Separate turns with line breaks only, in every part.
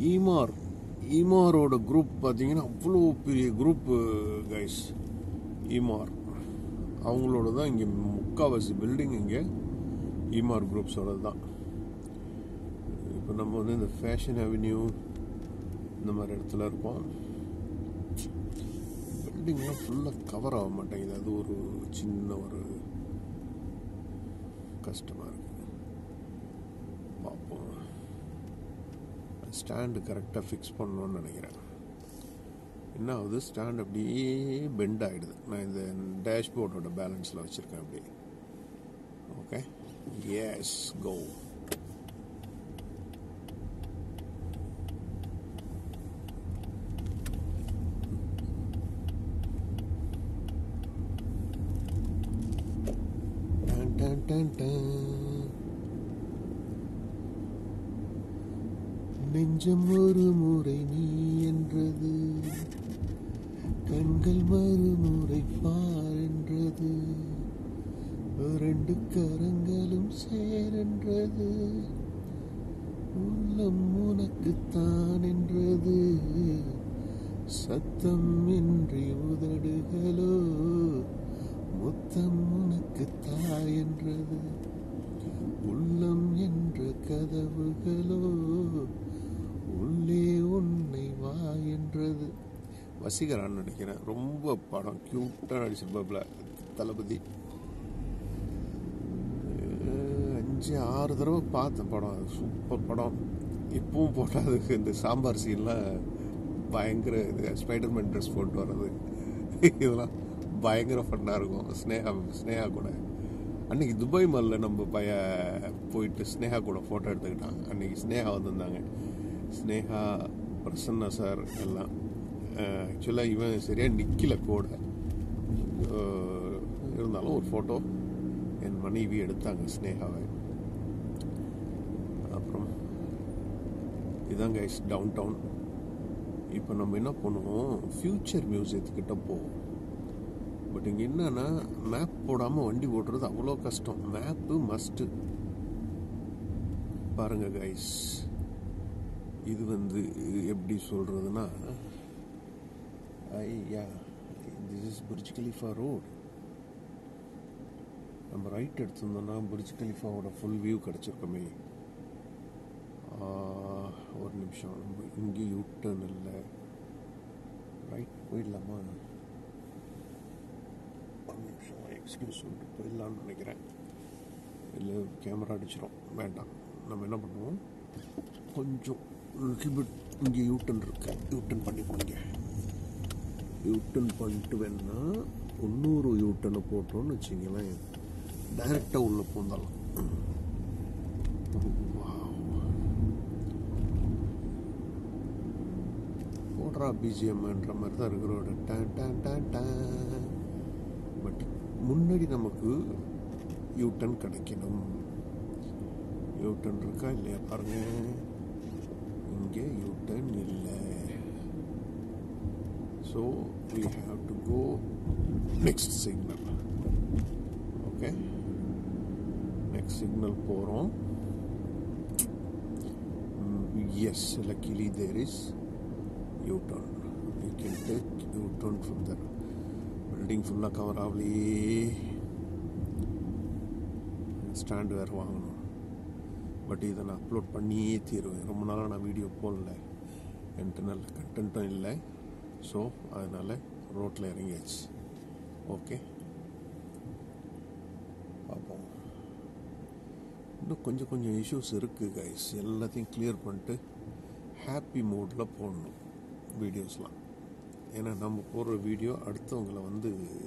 ஈமார் ஈமாரோட group பார்த்தீங்கன்னா அவ்வளோ பெரிய குரூப் கைஸ் ஈமார் அவங்களோட தான் இங்கே முக்கால்வாசி பில்டிங் இங்கே ஈமார் குரூப்ஸோட தான் இப்போ நம்ம வந்து இந்த ஃபேஷன் அவென்யூ இந்த மாதிரி இடத்துல இருக்கோம் பில்டிங்லாம் ஃபுல்லாக கவர் ஆக மாட்டேங்குது அது ஒரு சின்ன ஒரு கஷ்டமாக இருக்குது பார்ப்போம் ஸ்டாண்டு கரெக்டாக ஃபிக்ஸ் பண்ணணும்னு நினைக்கிறேன் என்ன ஆகுது ஸ்டாண்ட் அப்படியே பெண்ட் ஆகிடுது நான் இந்த டேஷ்போர்டோட பேலன்ஸில் வச்சுருக்கேன் அப்படியே okay yes go Dun, dun, dun, dun. நெஞ்சம் ஒரு முறை நீ என்றது கண்கள் மறுமுறை பார் என்றது ரெண்டு கரங்களும் சேரென்றது உள்ளம் உனக்குத்தான் என்றது சத்தம் இன்றி உதடுகளோ முத்தம் உனக்கு தாய் என்றது உள்ளம் என்ற கதவுகளோ உள்ளே உன்னை வா என்றது வசீகரான்னு நினைக்கிறேன் ரொம்ப படம் க்யூட்டாக நடிச்சிருப்பாப்ல தளபதி அஹ் அஞ்சு ஆறு தடவை பார்த்த படம் அது சூப்பர் படம் இப்பவும் போட்டால் அதுக்கு இந்த சாம்பார் சீன்லாம் பயங்கர இது ஸ்பைடர்மேன் ட்ரெஸ் போட்டு வர்றது இதெல்லாம் பயங்கர ஃபன்னாக இருக்கும் ஸ்னேகா ஸ்னேகா கூட அன்னைக்கு துபாய் மாலில் நம்ம பைய போயிட்டு ஸ்னேகா கூட ஃபோட்டோ எடுத்துக்கிட்டான் அன்னைக்கு ஸ்னேகா வந்திருந்தாங்க ஸ்னேகா பிரசன்னா சார் எல்லாம் ஆக்சுவலாக இவன் சரியாக நிற்கல கூட அஹ் இருந்தாலும் ஒரு ஃபோட்டோ என் மனைவி எடுத்தாங்க ஸ்னேகாவை அப்புறம் இதான் கைஸ் டவுன் டவுன் இப்போ நம்ம என்ன பண்ணுவோம் ஃப்யூச்சர் மியூசியத்துக்கிட்ட போவோம் பட் இங்கே என்னன்னா மேப் போடாமல் வண்டி ஓட்டுறது அவ்வளோ கஷ்டம் மேப்பு மஸ்ட்டு பாருங்க கைஸ் இது வந்து எப்படி சொல்கிறதுனா ஐயா this is Burj Khalifa road நம்ம ரைட் எடுத்திருந்தோம்னா புர்ஜ் கலிஃபாவோட ஃபுல் வியூ கிடச்சிருக்கோமே ஒரு நிமிஷம் நம்ம இங்கே யூட்டர்ன் இல்லை ரைட் போயிடலாமா ஒரு நிமிஷம் எக்ஸ்கியூஸ் சொல்லிட்டு போயிடலான்னு நினைக்கிறேன் இல்லை கேமரா அடிச்சிடும் வேண்டாம் நம்ம என்ன பண்ணுவோம் கொஞ்சம் லிட்டில் பிட் இங்கே யூட்டன் இருக்கு யூட்டன் பண்ணி போங்க யூட்டன் பண்ணிட்டு வேணா இன்னொரு யூட்டனை போட்டோன்னு வச்சிங்களேன் டைரெக்டாக உள்ளே பூந்தலாம் போடுறா பிஜிஎம்ன்ற மாதிரி தான் இருக்கிறோட டான் டான் டான் டான் பட் முன்னாடி நமக்கு யூட்டன் கிடைக்கணும் யூட்டன் இருக்கா இல்லையா பாருங்க இங்கே யூட்டன் இல்லை so we have to go next signal okay next signal போகிறோம் yes luckily there is U-turn. You can take U-turn from there. Building ஃபுல்லாக கவர் ஆகலையே ஸ்டாண்டு வேறு வாங்கணும் பட் இதை நான் அப்லோட் பண்ணியே தீருவேன் ரொம்ப நாளாக நான் வீடியோ போடல என்கிட்ட நல்ல கண்டென்ட்டும் இல்லை ஸோ அதனால் ரோட்டில் இறங்கியாச்சு ஓகே பார்ப்போம் இன்னும் கொஞ்சம் கொஞ்சம் இஷ்யூஸ் இருக்குது கைஸ் எல்லாத்தையும் கிளியர் பண்ணிட்டு ஹாப்பி மூடில் போடணும் வீடியோஸ்லாம் ஏன்னா நம்ம போடுற வீடியோ அடுத்தவங்களை வந்து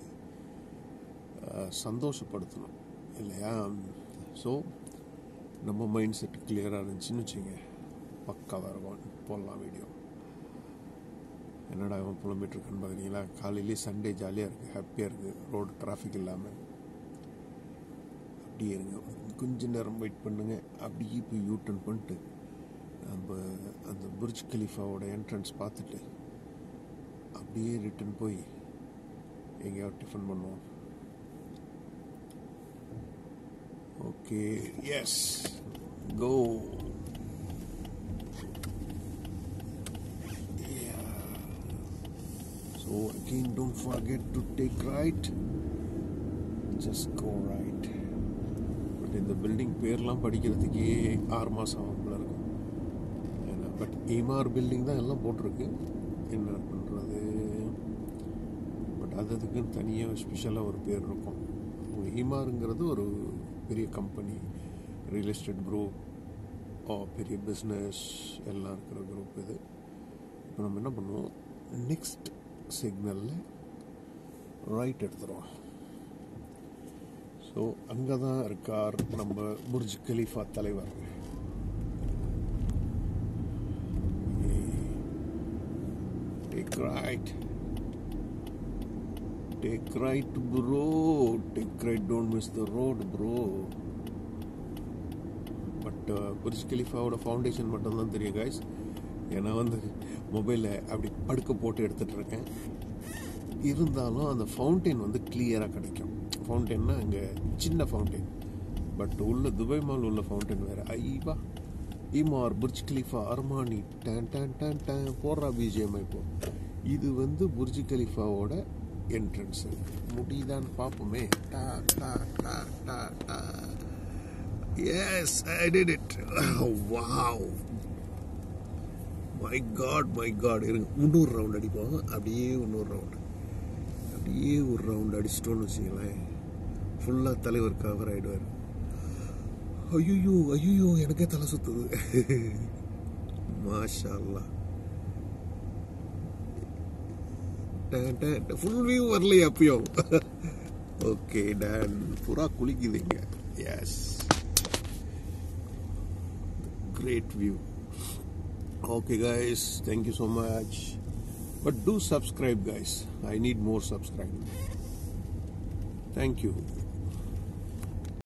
அஹ், சந்தோஷப்படுத்தணும் இல்லையா ஸோ நம்ம மைண்ட் செட் கிளியராக இருந்துச்சுன்னு வச்சுங்க பக்காவாக இருக்கும் போடலாம் வீடியோ என்னடா இவன் புலம்பிட்டு இருக்கான்னு பார்க்குறீங்களா காலையிலேயே சண்டே ஜாலியாக இருக்குது ஹாப்பியாக இருக்குது ரோடு டிராஃபிக் இல்லாமல் அப்படியே இருங்க கொஞ்ச நேரம் வெயிட் பண்ணுங்க அப்படியே போய் யூட்டன் பண்ணிட்டு நம்ம அந்த புர்ஜ் கலீஃபாவோட என்ட்ரன்ஸ் பார்த்துட்டு அப்படியே ரிட்டன் போய் எங்கேயாவது டிஃபன் பண்ணுவோம் okay yes go so again don't forget to take right just go right but இந்த பில்டிங் பேர்லாம் படிக்கிறதுக்கே ஆறு மாதம் ஆகும் போல இருக்கும் ஏன்னா பட் ஈமார் பில்டிங் தான் எல்லாம் போட்டிருக்கு என்ன பண்ணுறது பட் அது அதுக்குன்னு தனியாக ஸ்பெஷலாக ஒரு பேர் இருக்கும் ஈமாருங்கிறது ஒரு பெரிய கம்பெனி ரியல் எஸ்டேட் குரூப் பெரிய பிஸ்னஸ் எல்லாம் இருக்கிற குரூப் இது இப்போ நம்ம என்ன பண்ணுவோம் நெக்ஸ்ட் சிக்னலில் ரைட் எடுத்துருவோம் ஸோ அங்கே தான் இருக்கார் நம்ம புர்ஜ் கலீஃபா தலைவர் take right take right bro take right don't miss the road bro but Burj கலீஃபாவோட ஃபவுண்டேஷன் மட்டும்தான் தெரியும் கைஸ் ஏன்னா வந்து மொபைலில் அப்படி படுக்க போட்டு எடுத்துகிட்டு இருக்கேன் இருந்தாலும் அந்த ஃபவுண்டெயின் வந்து கிளியராக கிடைக்கும் ஃபவுண்டெயின்னா இங்கே சின்ன ஃபவுண்டெயின் பட் உள்ள துபாய் மால் உள்ள ஃபவுண்டெயின் வேறு ஐவா ஈமார் புர்ஜ் கலீஃபா அர்மானி டேன் டேன் டேன் டேன் போடுறா பிஜிஎம் இப்போ இது வந்து புர்ஜ் கலீஃபாவோட என்ட்ரன்ஸு முடியுதான்னு பார்ப்போமே டா டா டா டா டா yes I did it wow my god my god இருங்க முந்நூறு ரவுண்ட் அடிப்போம் அப்படியே இன்னொரு ரவுண்டு அப்படியே ஒரு ரவுண்ட் அடிச்சிட்டோன்னு வச்சுங்களேன் ஃபுல்லாக தலைவர் கவர் ஆகிடுவார் ஐயோ ஐயோ எனக்கே தலை சுத்துது மாஷா அல்லா ஃபுல் வியூ வரலையே அப்பயும் ஓகே டன் புறா குளிக்குதுங்க yes great view okay guys thank you so much but do subscribe guys i need more subscribe thank you